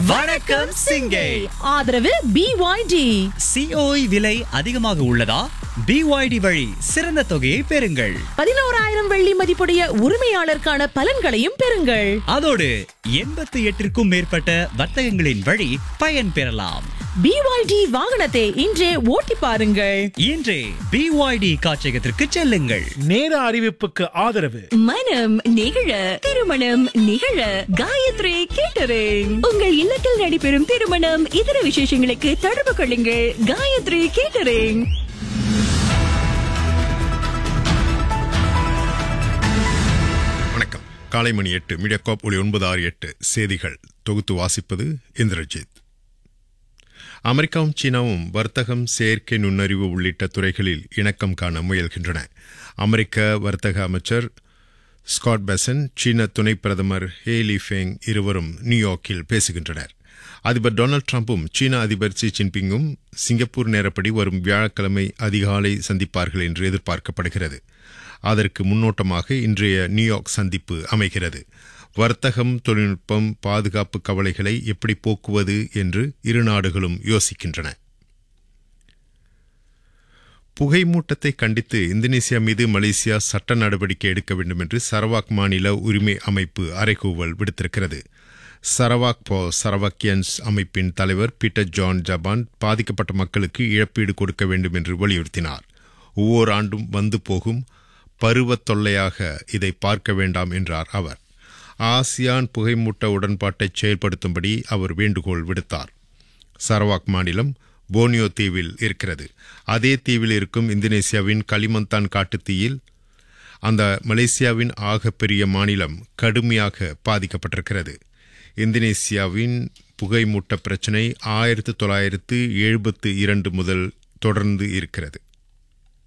வணக்கம் சிங்கை ஆதரவு பிஒய்டி சிஓஇ விலை அதிகமாக உள்ளதா பிஒய்டி வழி சிறந்த தொகையை பெறுங்கள் பதினோராயிரம் வெள்ளி மதிப்புடைய உரிமையாளருக்கான பலன்களையும் பெறுங்கள் அதோடு எண்பத்தி எட்டிற்கும் மேற்பட்ட வர்த்தகங்களின் வழி பயன் பெறலாம் பிஒய்டி வாகனத்தை இன்றே ஓட்டி பாருங்கள் இன்றே பிஒய்டி காட்சியகத்திற்கு செல்லுங்கள் நேர அறிவிப்புக்கு ஆதரவு மனம் நிகழ திருமணம் நிகழ காயத்ரி கேட்டரிங் உங்கள் இல்லத்தில் நடைபெறும் திருமணம் இதர விசேஷங்களுக்கு தொடர்பு கொள்ளுங்கள் காயத்ரி கேட்டரிங் வணக்கம் காலை மணி எட்டு மீடியாகாப் ஒளி ஒன்பது ஆறு எட்டு செய்திகள் தொகுத்து வாசிப்பது இந்திரஜித் அமெரிக்காவும் சீனாவும் வர்த்தகம் செயற்கை நுண்ணறிவு உள்ளிட்ட துறைகளில் இணக்கம் காண முயல்கின்றன அமெரிக்க வர்த்தக அமைச்சர் ஸ்காட் பெசன் சீன துணை பிரதமர் ஹேலி ஃபெங் இருவரும் நியூயார்க்கில் பேசுகின்றனர் அதிபர் டொனால்ட் ட்ரம்பும் சீன அதிபர் ஷி ஜின்பிங்கும் சிங்கப்பூர் நேரப்படி வரும் வியாழக்கிழமை அதிகாலை சந்திப்பார்கள் என்று எதிர்பார்க்கப்படுகிறது அதற்கு முன்னோட்டமாக இன்றைய நியூயார்க் சந்திப்பு அமைகிறது வர்த்தகம் தொழில்நுட்பம் பாதுகாப்பு கவலைகளை எப்படி போக்குவது என்று இரு நாடுகளும் யோசிக்கின்றன புகைமூட்டத்தை கண்டித்து இந்தோனேசியா மீது மலேசியா சட்ட நடவடிக்கை எடுக்க வேண்டும் என்று சரவாக் மாநில உரிமை அமைப்பு அறைகூவல் விடுத்திருக்கிறது சரவாக் போ சரவாக்கியன்ஸ் அமைப்பின் தலைவர் பீட்டர் ஜான் ஜபான் பாதிக்கப்பட்ட மக்களுக்கு இழப்பீடு கொடுக்க வேண்டும் என்று வலியுறுத்தினார் ஒவ்வொரு ஆண்டும் வந்து போகும் பருவத் தொல்லையாக இதை பார்க்க வேண்டாம் என்றார் அவர் ஆசியான் புகைமூட்ட உடன்பாட்டை செயல்படுத்தும்படி அவர் வேண்டுகோள் விடுத்தார் சரவாக் மாநிலம் போனியோ தீவில் இருக்கிறது அதே தீவில் இருக்கும் இந்தோனேசியாவின் களிமந்தான் காட்டுத்தீயில் அந்த மலேசியாவின் ஆகப்பெரிய மாநிலம் கடுமையாக பாதிக்கப்பட்டிருக்கிறது இந்தோனேசியாவின் புகைமூட்ட பிரச்சினை ஆயிரத்து தொள்ளாயிரத்து எழுபத்து இரண்டு முதல் தொடர்ந்து இருக்கிறது